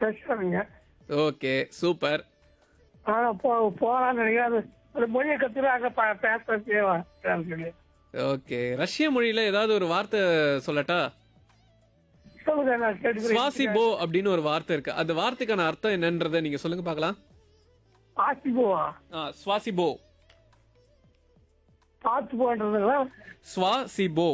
பேசுறாங்க okay super ஆனா போ போகலான்னு நினைக்கிறேன் அது ஒரு மொழியை கத்துறாங்க பேசுறதே சொல்லி ஓகே ரஷ்ய மொழியில ஏதாவது ஒரு வார்த்தை சொல்லட்டா சொல்லுங்க நான் கேட்டுக்கிறேன் ஸ்வாசிபோ அப்படின்னு ஒரு வார்த்தை இருக்கு அந்த வார்த்தைக்கான அர்த்தம் என்னன்றதை நீங்க சொல்லுங்க பார்க்கலாம் ஆசிபோவா ஆ, ஸ்வாசிபோ பார்த்து போன்றதுங்களா ஸ்வாசிபோ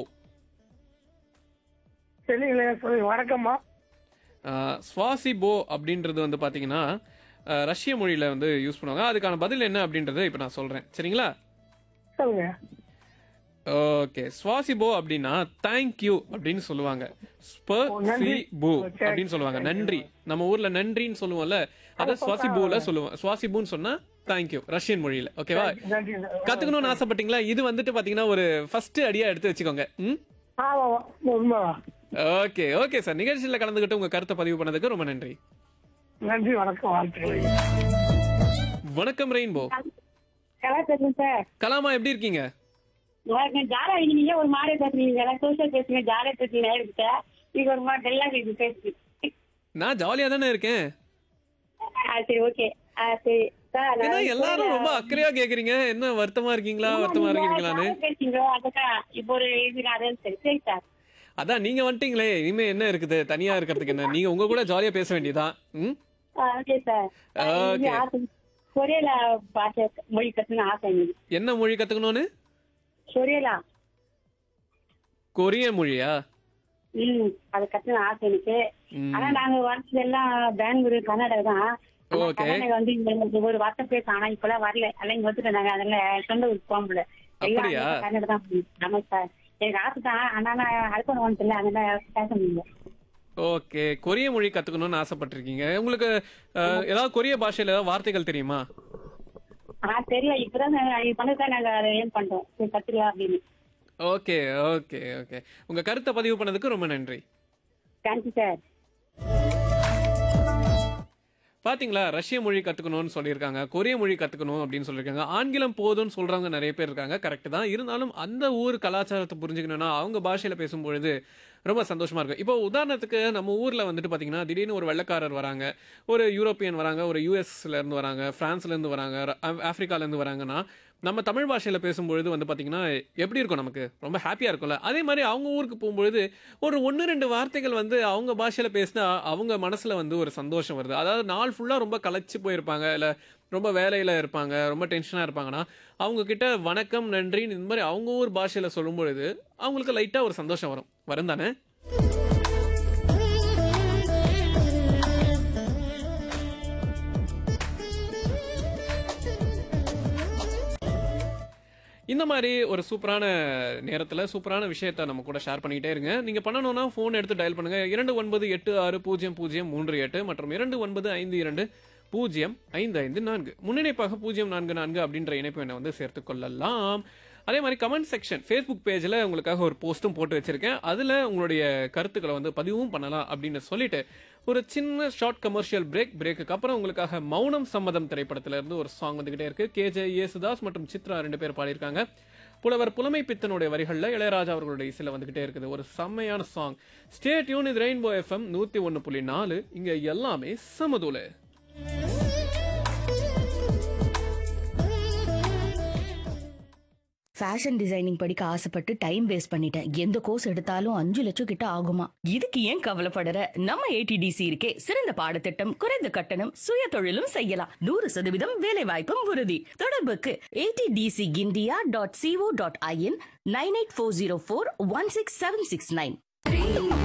தெரியல சொல்லுங்க வணக்கம்மா ஆ, ஸ்வாசிபோ அப்படின்றது வந்து பாத்தீங்கன்னா ஆ, ரஷ்ய மொழியில வந்து யூஸ் பண்ணுவாங்க அதுக்கான பதில் என்ன அப்படின்றத இப்போ நான் சொல்றேன் சரிங்களா சொல்லுங்க ஓகே ஸ்வாசிபோ அப்படின்னா தேங்க்யூ அப்படின்னு சொல்லுவாங்க ஸ்ப நன்றி. சி பூ ஓ, சரி, அப்படின்னு சொல்லுவாங்க நன்றி நம்ம ஊர்ல நன்றின்னு சொல்லுவோம்ல அத ஸ்வாசிபூல சொல்லுவோம் ஸ்வாசிபூன்னு சொன்னா தேங்க்யூ ரஷ்யன் மொழியில ஓகேவா நன்றி கத்துக்கணும்னு ஆசைப்பட்டீங்களா இது வந்துட்டு பாத்தீங்கன்னா ஒரு ஃபர்ஸ்ட் அடியா எடுத்து வச்சுக்கோங்க ம் ஆமா உண்மைதான் ஓகே ஓகே சார் நிகழ்ச்சியில கலந்துக்கிட்டு உங்க கருத்தை பதிவு பண்ணதுக்கு ரொம்ப நன்றி நன்றி வணக்கம் வாழ்த்துக்கள் வணக்கம் ரெயின்போ நல்லா பேசுங்க சார் கலாமா எப்படி இருக்கீங்க நல்லா இருக்கேன் ஜாலியா நீங்க ஒரு மாதிரி பேசுறீங்க எல்லாம் சோசியல் பேசுங்க ஜாலியா பேசுறீங்க இருக்கு சார் நீங்க ஒரு மாதிரி டல்லா இருக்கு பேசுறீங்க நான் ஜாலியா தானே இருக்கேன் ஆ, சரி ஓகே ஆ சரி சார் ஏன்னா நான் எல்லாரும் ரொம்ப அக்கறையா கேக்குறீங்க என்ன வருத்தமா இருக்கீங்களா வருத்தமா இருக்கீங்களான்னு ஜாலியா பேசுறீங்க அதுதான் இப்போ ஒரு இது அது சரி சரி சார் அதான் நீங்க வந்துட்டீங்களே இனிமே என்ன இருக்குது தனியா இருக்கிறதுக்கு என்ன நீங்க உங்க கூட ஜாலியா பேச வேண்டியதான் ம் ஆ, ஓகே சார் Okay. கொரியலா பாஷை மொழி கத்துன்னு ஆசை எனக்கு என்ன மொழி கத்துக்கணும்னு கொரியலா கொரிய மொழியா ம் அது கத்துன்னு ஆசை எனக்கு ம். ஆனா நாங்க வரது எல்லாம் பெங்களூரு கர்நாடகா தான் ஆனா Okay. கர்நாடகா வந்து இங்க ஒரு வார்த்தை பேச ஆனா இப்பெல்லாம் வரல எல்லாம் இங்க வந்துட்டு நாங்க அதனால சொந்த ஊருக்கு போக முடியல எல்லாம் அப்படியா? அங்க கர்நாடகா தான் போகணும். ஆமா சார் எனக்கு ஆசை தான் ஆனா நான் அல்பம் வந்து அதனால பேச முடியல ஓகே கொரிய மொழி கத்துக்கணும்னு ஆசைப்பட்டிருக்கீங்க உங்களுக்கு அஹ், ஏதாவது கொரிய பாஷையில ஏதாவது வார்த்தைகள் தெரியுமா ஆனா தெரியல இப்பதான் நான் இது பண்ணதான் நாங்க அதை ஏன் பண்றோம் சரி கத்துரியா அப்படின்னு ஓகே ஓகே ஓகே உங்க கருத்தை பதிவு பண்ணதுக்கு ரொம்ப நன்றி தேங்க்யூ சார் பாத்தீங்களா ரஷ்ய மொழி கத்துக்கணும்னு சொல்லியிருக்காங்க கொரிய மொழி கத்துக்கணும் அப்படின்னு சொல்லியிருக்காங்க ஆங்கிலம் போதும்னு சொல்றவங்க நிறைய பேர் இருக்காங்க கரெக்ட் தான் இருந்தாலும் அந்த ஊர் கலாச்சாரத்தை புரிஞ்சுக்கணும்னா அவங்க பாஷையில பேசும்பொழுது ரொம்ப சந்தோஷமா இருக்கும் இப்போ உதாரணத்துக்கு நம்ம ஊர்ல வந்துட்டு பாத்தீங்கன்னா திடீர்னு ஒரு வெள்ளக்காரர் வராங்க ஒரு யூரோப்பியன் வராங்க ஒரு யூஎஸ்ல இருந்து வராங்க பிரான்ஸ்ல இருந்து வராங்க ர- ஆப்- ஆப்பிரிக்கால இருந்து வராங்கன்னா நம்ம தமிழ் பாஷையில பேசும்பொழுது வந்து பாத்தீங்கன்னா எப்படி இருக்கும் நமக்கு ரொம்ப ஹாப்பியா இருக்கும்ல அதே மாதிரி அவங்க ஊருக்கு போகும்பொழுது ஒரு ஒன்று ரெண்டு வார்த்தைகள் வந்து அவங்க பாஷையில பேசினா அவங்க மனசுல வந்து ஒரு சந்தோஷம் வருது அதாவது நாள் ஃபுல்லா ரொம்ப களைச்சு போயிருப்பாங்க இல்ல ரொம்ப வேலையில இருப்பாங்க ரொம்ப டென்ஷனா இருப்பாங்கன்னா அவங்க கிட்ட வணக்கம் நன்றின்னு இந்த மாதிரி அவங்க ஊர் பாஷையில சொல்லும் பொழுது அவங்களுக்கு லைட்டா ஒரு சந்தோஷம் வரும் வரும் தானே இந்த மாதிரி ஒரு சூப்பரான நேரத்தில் சூப்பரான விஷயத்தை நம்ம கூட ஷேர் பண்ணிக்கிட்டே இருங்க நீங்கள் பண்ணணும்னா ஃபோன் எடுத்து டயல் பண்ணுங்க இரண்டு ஒன்பது எட்டு ஆறு பூஜ்ஜியம் பூஜ்ஜியம் மூன்று எட்டு மற்றும் இரண்டு ஒன்பது ஐந்து இரண்டு பூஜ்ஜியம் ஐந்து ஐந்து நான்கு முன்னிணைப்பாக பூஜ்ஜியம் நான்கு நான்கு அப்படின்ற இணைப்பு எண்ணை வந்து சேர்த்து கொள்ளலாம் அதே மாதிரி கமெண்ட் செக்ஷன் ஃபேஸ்புக் பேஜில் உங்களுக்காக ஒரு போஸ்ட்டும் போட்டு வச்சிருக்கேன் அதில் உங்களுடைய கருத்துக்களை வந்து பதிவும் பண்ணலாம் அப்படின்னு சொல்லிட்டு ஒரு சின்ன ஷார்ட் கமர்ஷியல் பிரேக் பிரேக்குக்கு அப்புறம் உங்களுக்காக மௌனம் சம்மதம் திரைப்படத்துல இருந்து ஒரு சாங் வந்துகிட்டே இருக்கு கேஜே யேசுதாஸ் மற்றும் சித்ரா ரெண்டு பேர் பாடியிருக்காங்க புலவர் புலமை பித்தனுடைய வரிகளில் இளையராஜா அவர்களுடைய இசையில் வந்துகிட்டே இருக்குது ஒரு செம்மையான சாங் ஸ்டே டியூன் இது ரெயின்போ எஃப்எம் நூற்றி ஒன்று புள்ளி நாலு இங்கே எல்லாமே சமதூளு ஃபேஷன் டிசைனிங் படிக்க ஆசைப்பட்டு டைம் வேஸ்ட் பண்ணிட்டேன் எந்த கோர்ஸ் எடுத்தாலும் அஞ்சு லட்சம் கிட்ட ஆகுமா இதுக்கு ஏன் கவலைப்படற நம்ம ஏடிடிசி இருக்கே சிறந்த பாடத்திட்டம் குறைந்த கட்டணம் சுய தொழிலும் செய்யலாம் நூறு சதவீதம் வேலை வாய்ப்பும் உறுதி தொடர்புக்கு ATDC India dot CO dot IN nine eight four zero four one six seven six nine